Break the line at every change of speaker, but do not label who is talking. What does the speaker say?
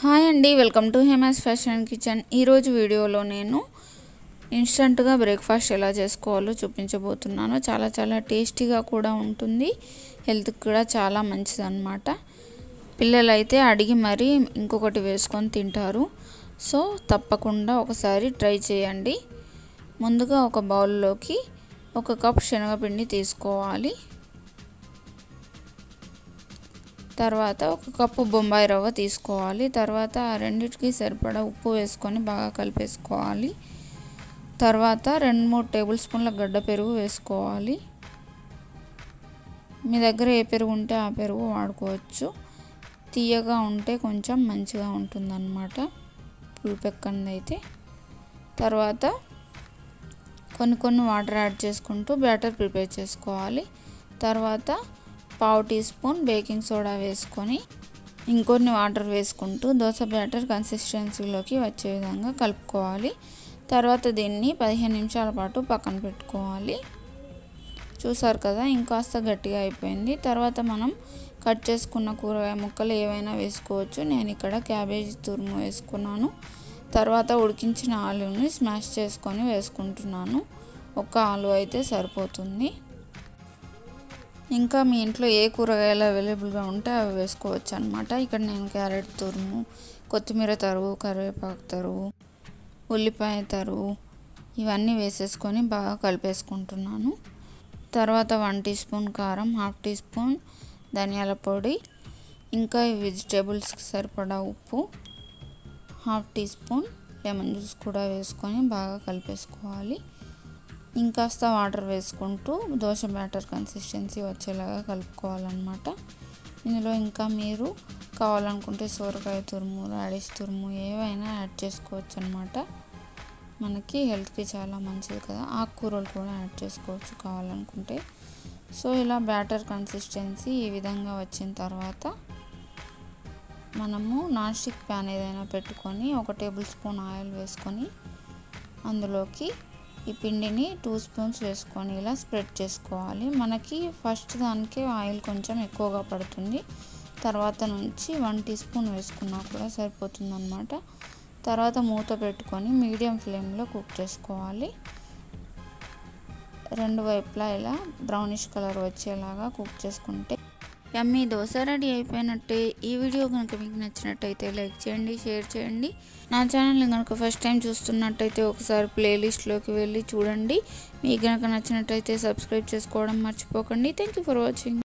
hi అండి welcome to Hema's fashion kitchen ఈరోజు వీడియోలో నేను ఇన్స్టంట్గా బ్రేక్ఫాస్ట్ ఎలా చేసుకోవాలో చూపించబోతున్నాను చాలా చాలా టేస్టీగా కూడా ఉంటుంది హెల్త్కి కూడా చాలా మంచిది అనమాట పిల్లలైతే అడిగి మరీ ఇంకొకటి వేసుకొని తింటారు సో తప్పకుండా ఒకసారి ట్రై చేయండి ముందుగా ఒక బౌల్లోకి ఒక కప్ శనగపిండి తీసుకోవాలి తర్వాత ఒక కప్పు బొంబాయి రవ్వ తీసుకోవాలి తర్వాత ఆ రెండింటికి సరిపడా ఉప్పు వేసుకొని బాగా కలిపేసుకోవాలి తర్వాత రెండు మూడు టేబుల్ స్పూన్ల గడ్డ పెరుగు వేసుకోవాలి మీ దగ్గర ఏ పెరుగు ఉంటే ఆ పెరుగు వాడుకోవచ్చు తీయగా ఉంటే కొంచెం మంచిగా ఉంటుందన్నమాట పులుపెక్కందైతే తర్వాత కొన్ని కొన్ని వాటర్ యాడ్ చేసుకుంటూ బ్యాటర్ ప్రిపేర్ చేసుకోవాలి తర్వాత పావు టీ స్పూన్ బేకింగ్ సోడా వేసుకొని ఇంకొన్ని వాటర్ వేసుకుంటూ దోశ బ్యాటర్ కన్సిస్టెన్సీలోకి వచ్చే విధంగా కలుపుకోవాలి తర్వాత దీన్ని పదిహేను నిమిషాల పాటు పక్కన పెట్టుకోవాలి చూసారు కదా ఇంకాస్త గట్టిగా అయిపోయింది తర్వాత మనం కట్ చేసుకున్న కూరగాయ ముక్కలు ఏవైనా వేసుకోవచ్చు నేను ఇక్కడ క్యాబేజీ తురుము వేసుకున్నాను తర్వాత ఉడికించిన ఆలుని స్మాష్ చేసుకొని వేసుకుంటున్నాను ఒక ఆలు అయితే సరిపోతుంది ఇంకా మీ ఇంట్లో ఏ కూరగాయలు అవైలబుల్గా ఉంటే అవి వేసుకోవచ్చు అనమాట ఇక్కడ నేను క్యారెట్ తురుము కొత్తిమీర తరుగు కరివేపాకు తరుగు ఉల్లిపాయ తరుగు ఇవన్నీ వేసేసుకొని బాగా కలిపేసుకుంటున్నాను తర్వాత వన్ టీ స్పూన్ కారం హాఫ్ టీ స్పూన్ ధనియాల పొడి ఇంకా ఈ వెజిటేబుల్స్కి సరిపడా ఉప్పు half teaspoon lemon juice కూడా వేసుకొని బాగా కలిపేసుకోవాలి ఇంకాస్త వాటర్ వేసుకుంటూ దోశ బ్యాటర్ కన్సిస్టెన్సీ వచ్చేలాగా కలుపుకోవాలన్నమాట ఇందులో ఇంకా మీరు కావాలనుకుంటే సోరకాయ తురుము రాడిష్ తురుము ఏవైనా యాడ్ చేసుకోవచ్చు అనమాట మనకి హెల్త్కి చాలా మంచిది కదా ఆకుకూరలు కూడా యాడ్ చేసుకోవచ్చు కావాలనుకుంటే సో ఇలా బ్యాటర్ కన్సిస్టెన్సీ ఈ విధంగా వచ్చిన తర్వాత మనము నాన్ స్టిక్ ప్యాన్ ఏదైనా పెట్టుకొని ఒక టేబుల్ స్పూన్ ఆయిల్ వేసుకొని అందులోకి ఈ పిండిని టూ స్పూన్స్ వేసుకొని ఇలా స్ప్రెడ్ చేసుకోవాలి మనకి ఫస్ట్ దానికి ఆయిల్ కొంచెం ఎక్కువగా పడుతుంది తర్వాత నుంచి వన్ టీ స్పూన్ వేసుకున్నా కూడా సరిపోతుంది అనమాట తర్వాత మూత పెట్టుకొని మీడియం ఫ్లేమ్లో కుక్ చేసుకోవాలి రెండు వైపులా ఇలా బ్రౌనిష్ కలర్ వచ్చేలాగా కుక్ చేసుకుంటే యమ్మీ దోశ రెడీ అయిపోయినట్టే ఈ వీడియో కనుక మీకు నచ్చినట్టయితే లైక్ చేయండి షేర్ చేయండి నా ఛానల్ని కనుక ఫస్ట్ టైం చూస్తున్నట్టయితే ఒకసారి ప్లేలిస్ట్లోకి వెళ్ళి చూడండి మీకు కనుక నచ్చినట్టయితే సబ్స్క్రైబ్ చేసుకోవడం మర్చిపోకండి థ్యాంక్ యూ ఫర్ వాచింగ్